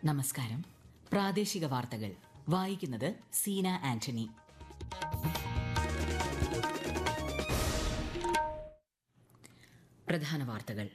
നമസ്കാരം പ്രാദേശിക വാർത്തകൾ വായിക്കുന്നത് സീന ആന്റണി പ്രധാന വാർത്തകൾ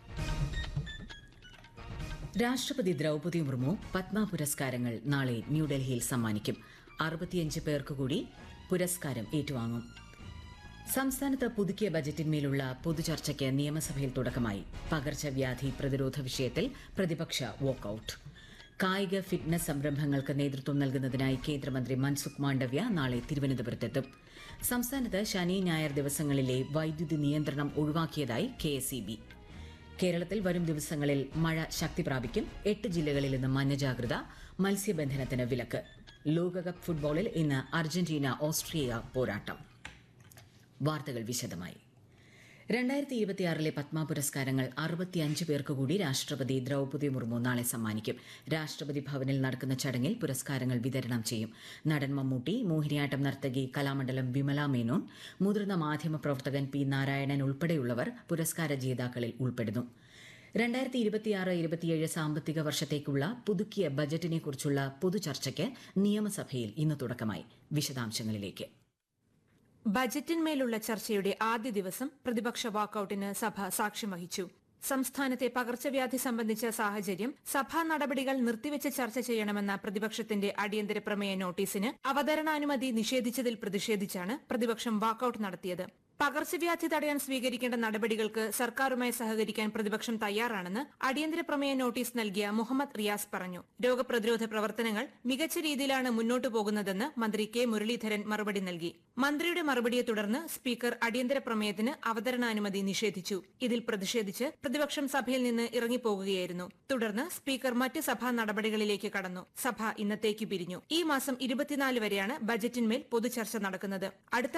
രാഷ്ട്രപതി ദ്രൗപദി മുർമു പത്മ പുരസ്കാരങ്ങൾ നാളെ ന്യൂഡൽഹിയിൽ സമ്മാനിക്കും അറുപത്തിയഞ്ച് പേർക്ക് കൂടി പുരസ്കാരം ഏറ്റുവാങ്ങും സംസ്ഥാനത്ത് പുതുക്കിയ ബജറ്റിന്മേലുള്ള പൊതുചർച്ചയ്ക്ക് നിയമസഭയിൽ തുടക്കമായി പകർച്ചവ്യാധി പ്രതിരോധ വിഷയത്തിൽ പ്രതിപക്ഷ വാക്കൌട്ട് കായിക ഫിറ്റ്നസ് സംരംഭങ്ങൾക്ക് നേതൃത്വം നൽകുന്നതിനായി കേന്ദ്രമന്ത്രി മൻസുഖ് മാണ്ഡവ്യ നാളെ തിരുവനന്തപുരത്തെത്തും സംസ്ഥാനത്ത് ശനി ഞായർ ദിവസങ്ങളിലെ വൈദ്യുതി നിയന്ത്രണം ഒഴിവാക്കിയതായി കെ കേരളത്തിൽ വരും ദിവസങ്ങളിൽ മഴ ശക്തി പ്രാപിക്കും എട്ട് ജില്ലകളിൽ ഇന്ന് മഞ്ഞ ജാഗ്രത മത്സ്യബന്ധനത്തിന് വിലക്ക് ലോകകപ്പ് ഫുട്ബോളിൽ ഇന്ന് അർജന്റീന ഓസ്ട്രിയ പോരാട്ടം വാർത്തകൾ വിശദമായി രണ്ടായിരത്തി ഇരുപത്തിയാറിലെ പത്മ പുരസ്കാരങ്ങൾ അറുപത്തിയഞ്ച് പേർക്ക് കൂടി രാഷ്ട്രപതി ദ്രൗപദി മുർമു നാളെ സമ്മാനിക്കും രാഷ്ട്രപതി ഭവനിൽ നടക്കുന്ന ചടങ്ങിൽ പുരസ്കാരങ്ങൾ വിതരണം ചെയ്യും നടൻ മമ്മൂട്ടി മോഹിനിയാട്ടം നർത്തകി കലാമണ്ഡലം വിമല മേനോൻ മുതിർന്ന മാധ്യമ പ്രവർത്തകൻ പി നാരായണൻ ഉൾപ്പെടെയുള്ളവർ പുരസ്കാര ജേതാക്കളിൽ ഉൾപ്പെടുന്നു രണ്ടായിരത്തി ഇരുപത്തിയാറ് ഇരുപത്തിയേഴ് സാമ്പത്തിക വർഷത്തേക്കുള്ള പുതുക്കിയ ബജറ്റിനെക്കുറിച്ചുള്ള പൊതുചർച്ചയ്ക്ക് നിയമസഭയിൽ ഇന്ന് തുടക്കമായി വിശദാംശങ്ങളിലേക്ക് ബജറ്റിന്മേലുള്ള ചർച്ചയുടെ ആദ്യ ദിവസം പ്രതിപക്ഷ വാക്കൌട്ടിന് സഭ സാക്ഷ്യം വഹിച്ചു സംസ്ഥാനത്തെ പകർച്ചവ്യാധി സംബന്ധിച്ച സാഹചര്യം സഭാ നടപടികൾ നിർത്തിവെച്ച് ചർച്ച ചെയ്യണമെന്ന പ്രതിപക്ഷത്തിന്റെ അടിയന്തര പ്രമേയ നോട്ടീസിന് അവതരണാനുമതി നിഷേധിച്ചതിൽ പ്രതിഷേധിച്ചാണ് പ്രതിപക്ഷം വാക്കൌട്ട് നടത്തിയത് പകർച്ചവ്യാധി തടയാൻ സ്വീകരിക്കേണ്ട നടപടികൾക്ക് സർക്കാരുമായി സഹകരിക്കാൻ പ്രതിപക്ഷം തയ്യാറാണെന്ന് അടിയന്തര പ്രമേയ നോട്ടീസ് നൽകിയ മുഹമ്മദ് റിയാസ് പറഞ്ഞു രോഗപ്രതിരോധ പ്രവർത്തനങ്ങൾ മികച്ച രീതിയിലാണ് മുന്നോട്ടു പോകുന്നതെന്ന് മന്ത്രി കെ മുരളീധരൻ മറുപടി നൽകി മന്ത്രിയുടെ മറുപടിയെ തുടർന്ന് സ്പീക്കർ അടിയന്തര പ്രമേയത്തിന് അവതരണാനുമതി നിഷേധിച്ചു ഇതിൽ പ്രതിഷേധിച്ച് പ്രതിപക്ഷം സഭയിൽ നിന്ന് ഇറങ്ങിപ്പോകുകയായിരുന്നു തുടർന്ന് സ്പീക്കർ മറ്റ് സഭാ നടപടികളിലേക്ക് കടന്നു സഭ ഇന്നത്തേക്ക് പിരിഞ്ഞു ഈ മാസം ഇരുപത്തിനാല് വരെയാണ് ബജറ്റിന്മേൽ പൊതുചർച്ച നടക്കുന്നത് അടുത്ത